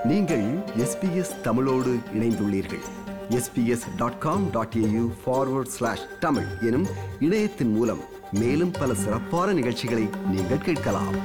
நீங்கள் எஸ்பிஎஸ் தமிழோடு இணைந்துள்ளீர்கள் SBS dot com dot AU forward slash Tamil எனும் இணையத்தின் மூலம் மேலும் பல சிறப்பான நிகழ்ச்சிகளை நீங்கள் கேட்கலாம்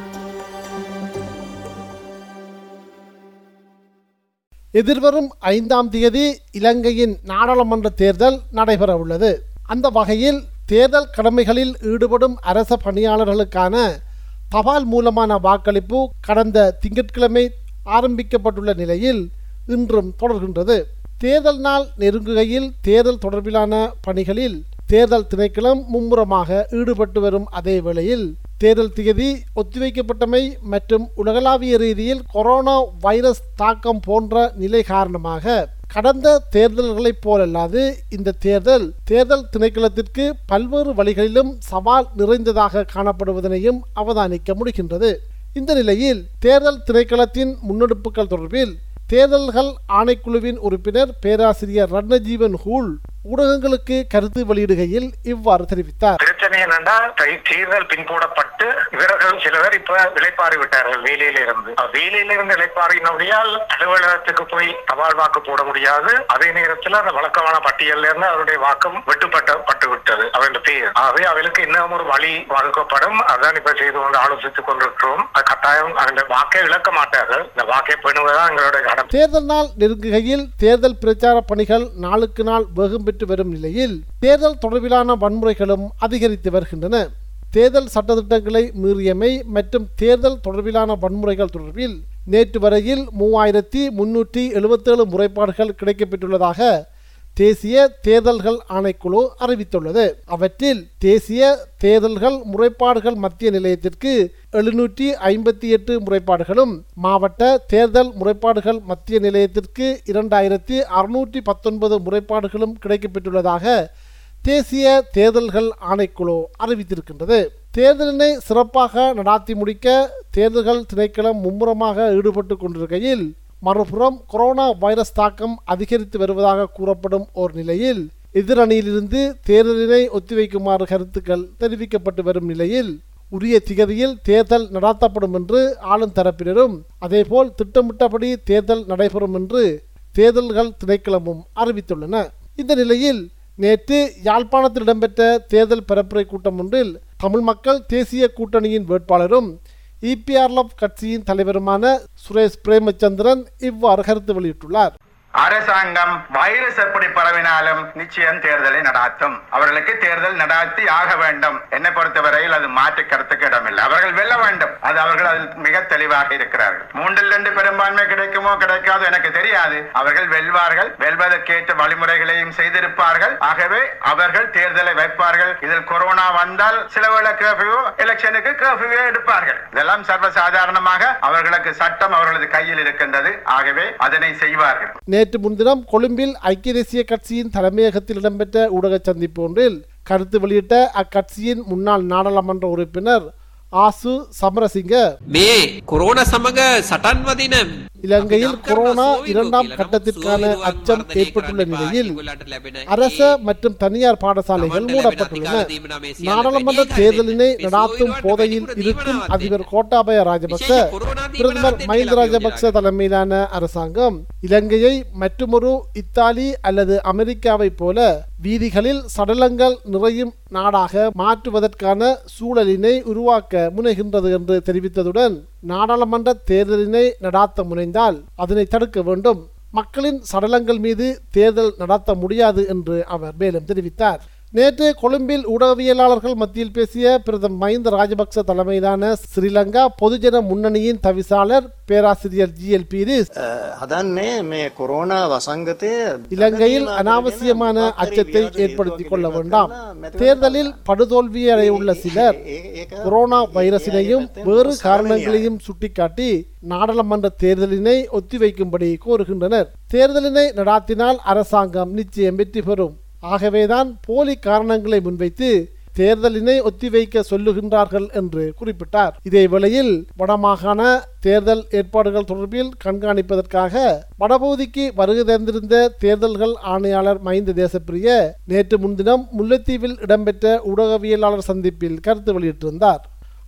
எதிர்வரும் ஐந்தாம் தேதி இலங்கையின் நாடாளுமன்ற தேர்தல் நடைபெற உள்ளது அந்த வகையில் தேர்தல் கடமைகளில் ஈடுபடும் அரச பணியாளர்களுக்கான தபால் மூலமான வாக்களிப்பு கடந்த திங்கட்கிழமை ஆரம்பிக்கப்பட்டுள்ள நிலையில் இன்றும் தொடர்கின்றது தேர்தல் நாள் நெருங்குகையில் தேர்தல் தொடர்பிலான பணிகளில் தேர்தல் திணைக்களம் மும்முரமாக ஈடுபட்டு வரும் அதே வேளையில் தேர்தல் திகதி ஒத்திவைக்கப்பட்டமை மற்றும் உலகளாவிய ரீதியில் கொரோனா வைரஸ் தாக்கம் போன்ற நிலை காரணமாக கடந்த தேர்தல்களைப் போலல்லாது இந்த தேர்தல் தேர்தல் திணைக்களத்திற்கு பல்வேறு வழிகளிலும் சவால் நிறைந்ததாக காணப்படுவதனையும் அவதானிக்க முடிகின்றது இந்த நிலையில் தேர்தல் திணைக்களத்தின் முன்னெடுப்புகள் தொடர்பில் தேர்தல்கள் ஆணைக்குழுவின் உறுப்பினர் பேராசிரியர் ரத்னஜீவன் ஹூல் ஊடகங்களுக்கு கருத்து வெளியிடுகையில் இவ்வாறு தெரிவித்தார் பிரச்சனை என்னன்னா தே- தேர்தல் பின்போடப்பட்டு இவர்கள் சில பேர் இப்ப இளைப்பாறி விட்டார்கள் வேலையில இருந்து அஹ் வேலையில இருந்து இளைப்பாறினபடியால் அலுவலகத்துக்கு போய் தபால் வாக்கு போட முடியாது அதே நேரத்தில் அந்த வழக்கமான பட்டியல்ல இருந்து அவருடைய வாக்கம் வெட்டுப்பட்ட பட்டு விட்டது அவன் பேர் ஆகவே அவளுக்கு இன்னும் ஒரு வழி வகுக்கப்படும் அதான் இப்ப செய்து கொண்டு ஆலோசித்துக் கொண்டிருக்கிறோம் அது கட்டாயம் அந்த வாக்கை இழக்க மாட்டார்கள் இந்த வாக்கை பெண்ணுவதுதான் எங்களுடைய கடமை தேர்தல் நாள் நெருங்குகையில் தேர்தல் பிரச்சார பணிகள் நாளுக்கு நாள் வேகம் பெற்று வரும் நிலையில் தேர்தல் தொடர்பிலான வன்முறைகளும் அதிகரித்து வருகின்றன தேர்தல் சட்டத்திட்டங்களை மீறியமை மற்றும் தேர்தல் தொடர்பிலான வன்முறைகள் தொடர்பில் நேற்று வரையில் மூவாயிரத்தி முன்னூற்றி எழுபத்தேழு முறைப்பாடுகள் கிடைக்கப்பெற்றுள்ளதாக தேசிய தேர்தல்கள் ஆணைக்குழு அறிவித்துள்ளது அவற்றில் தேசிய தேர்தல்கள் முறைப்பாடுகள் மத்திய நிலையத்திற்கு எழுநூற்றி ஐம்பத்தி எட்டு முறைப்பாடுகளும் மாவட்ட தேர்தல் முறைப்பாடுகள் மத்திய நிலையத்திற்கு இரண்டாயிரத்தி அறுநூற்றி பத்தொன்பது முறைப்பாடுகளும் கிடைக்கப்பெற்றுள்ளதாக தேசிய தேர்தல்கள் ஆணைக்குழு அறிவித்திருக்கின்றது தேர்தலினை சிறப்பாக நடாத்தி முடிக்க தேர்தல்கள் திணைக்களம் மும்முரமாக ஈடுபட்டு கொண்டிருக்கையில் மறுபுறம் கொரோனா வைரஸ் தாக்கம் அதிகரித்து வருவதாக கூறப்படும் ஒரு நிலையில் எதிரணியிலிருந்து தேர்தலினை ஒத்திவைக்குமாறு கருத்துக்கள் தெரிவிக்கப்பட்டு வரும் நிலையில் உரிய திகதியில் தேர்தல் நடாத்தப்படும் என்று ஆளும் தரப்பினரும் அதேபோல் திட்டமிட்டபடி தேர்தல் நடைபெறும் என்று தேர்தல்கள் திணைக்களமும் அறிவித்துள்ளன இந்த நிலையில் நேற்று யாழ்ப்பாணத்தில் இடம்பெற்ற தேர்தல் பரப்புரை கூட்டம் ஒன்றில் தமிழ் மக்கள் தேசிய கூட்டணியின் வேட்பாளரும் இபிஆர்எஃப் கட்சியின் தலைவருமான சுரேஷ் பிரேமச்சந்திரன் இவ்வாறு கருத்து வெளியிட்டுள்ளார் அரசாங்கம் வைரஸ் எப்படி பரவினாலும் நிச்சயம் தேர்தலை நடாத்தும் அவர்களுக்கு தேர்தல் நடாத்தி ஆக வேண்டும் என்னை பொறுத்தவரையில் அது மாற்று கருத்துக்கு இடமில்லை அவர்கள் வெல்ல வேண்டும் அது அவர்கள் அதில் மிக தெளிவாக இருக்கிறார்கள் மூன்றில் ரெண்டு பெரும்பான்மை கிடைக்குமோ கிடைக்காதோ எனக்கு தெரியாது அவர்கள் வெல்வார்கள் வெல்வதற்கேற்ற வழிமுறைகளையும் செய்திருப்பார்கள் ஆகவே அவர்கள் தேர்தலை வைப்பார்கள் இதில் கொரோனா வந்தால் சில வேளை கர்ஃபியூ எலெக்ஷனுக்கு கர்ஃபியூ எடுப்பார்கள் இதெல்லாம் சர்வசாதாரணமாக அவர்களுக்கு சட்டம் அவர்களது கையில் இருக்கின்றது ஆகவே அதனை செய்வார்கள் நேற்று முன்தினம் கொழும்பில் ஐக்கிய தேசிய கட்சியின் தலைமையகத்தில் இடம்பெற்ற ஊடக சந்திப்பு ஒன்றில் கருத்து வெளியிட்ட அக்கட்சியின் முன்னாள் நாடாளுமன்ற உறுப்பினர் ஆசு சமரசிங்க මේ කොරෝණ සමඟ සටන් වදින இலங்கையில் கொரோனா இரண்டாம் கட்டத்திற்கான அச்சம் ஏற்பட்டுள்ள நிலையில் அரச மற்றும் தனியார் பாடசாலைகள் மூடப்பட்டுள்ளன நாடாளுமன்ற தேர்தலினை நடாத்தும் போதையில் இருக்கும் அதிபர் கோட்டாபய ராஜபக்ச பிரதமர் மஹிந்த ராஜபக்ச தலைமையிலான அரசாங்கம் இலங்கையை மற்றுமொரு இத்தாலி அல்லது அமெரிக்காவைப் போல வீதிகளில் சடலங்கள் நிறையும் நாடாக மாற்றுவதற்கான சூழலினை உருவாக்க முனைகின்றது என்று தெரிவித்ததுடன் நாடாளுமன்ற தேர்தலினை நடாத்த முனைந்தால் அதனை தடுக்க வேண்டும் மக்களின் சடலங்கள் மீது தேர்தல் நடத்த முடியாது என்று அவர் மேலும் தெரிவித்தார் நேற்று கொழும்பில் ஊடகவியலாளர்கள் மத்தியில் பேசிய பிரதமர் மஹிந்த ராஜபக்ச தலைமையிலான ஸ்ரீலங்கா பொதுஜன முன்னணியின் தவிசாளர் பேராசிரியர் ஜி எல் பீரிஸ் හදන්නේ මේ කොරෝනා වසංගතය இலங்கையில் அனாவசியமான அச்சத்தை ஏற்படுத்திக் கொள்ள வேண்டாம் தேர்தலில் படுதோல்வி அடையுள்ள சிலர் கொரோனா வைரசினையும் வேறு காரணங்களையும் சுட்டிக்காட்டி நாடாளுமன்ற தேர்தலினை ஒத்திவைக்கும்படி கோருகின்றனர் தேர்தலினை நடாத்தினால் அரசாங்கம் நிச்சயம் வெற்றி பெறும் ஆகவேதான் போலி காரணங்களை முன்வைத்து தேர்தலினை ஒத்திவைக்க சொல்லுகின்றார்கள் என்று குறிப்பிட்டார் இதே வேளையில் வடமாகாண தேர்தல் ஏற்பாடுகள் தொடர்பில் கண்காணிப்பதற்காக வடபகுதிக்கு வருகை தந்திருந்த தேர்தல்கள் ஆணையாளர் மஹிந்த தேசப்பிரிய நேற்று முன்தினம் முல்லைத்தீவில் இடம்பெற்ற ஊடகவியலாளர் சந்திப்பில் கருத்து வெளியிட்டிருந்தார்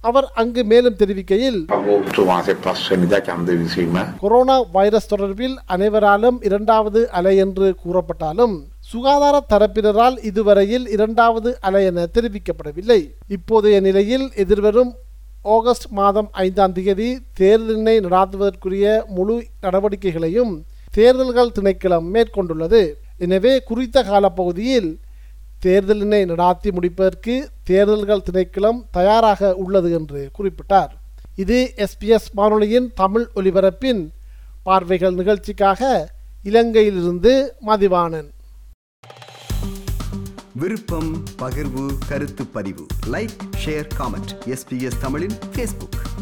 அவர் அங்கு மேலும் தெரிவிக்கையில் අගෝස්තු මාසෙ පස්වනිදා චන්ද විසීම கொரோனா வைரஸ் தொடர்பில் அனைவராலும் இரண்டாவது அலை என்று கூறப்பட்டாலும் சுகாதார தரப்பினரால் இதுவரையில் இரண்டாவது அலை என தெரிவிக்கப்படவில்லை இப்போதைய நிலையில் எதிர்வரும் ஆகஸ்ட் மாதம் ஐந்தாம் தேதி தேர்தலினை நடாத்துவதற்குரிய முழு நடவடிக்கைகளையும் தேர்தல்கள் திணைக்களம் மேற்கொண்டுள்ளது எனவே குறித்த காலப்பகுதியில் தேர்தலினை நடாத்தி முடிப்பதற்கு தேர்தல்கள் திணைக்களம் தயாராக உள்ளது என்று குறிப்பிட்டார் இது எஸ்பிஎஸ் வானொலியின் தமிழ் ஒலிபரப்பின் பார்வைகள் நிகழ்ச்சிக்காக இலங்கையிலிருந்து மதிவாணன் விருப்பம் பகிர்வு கருத்து பதிவு லைக் ஷேர் காமெண்ட் எஸ்பிஎஸ் தமிழின் ஃபேஸ்புக்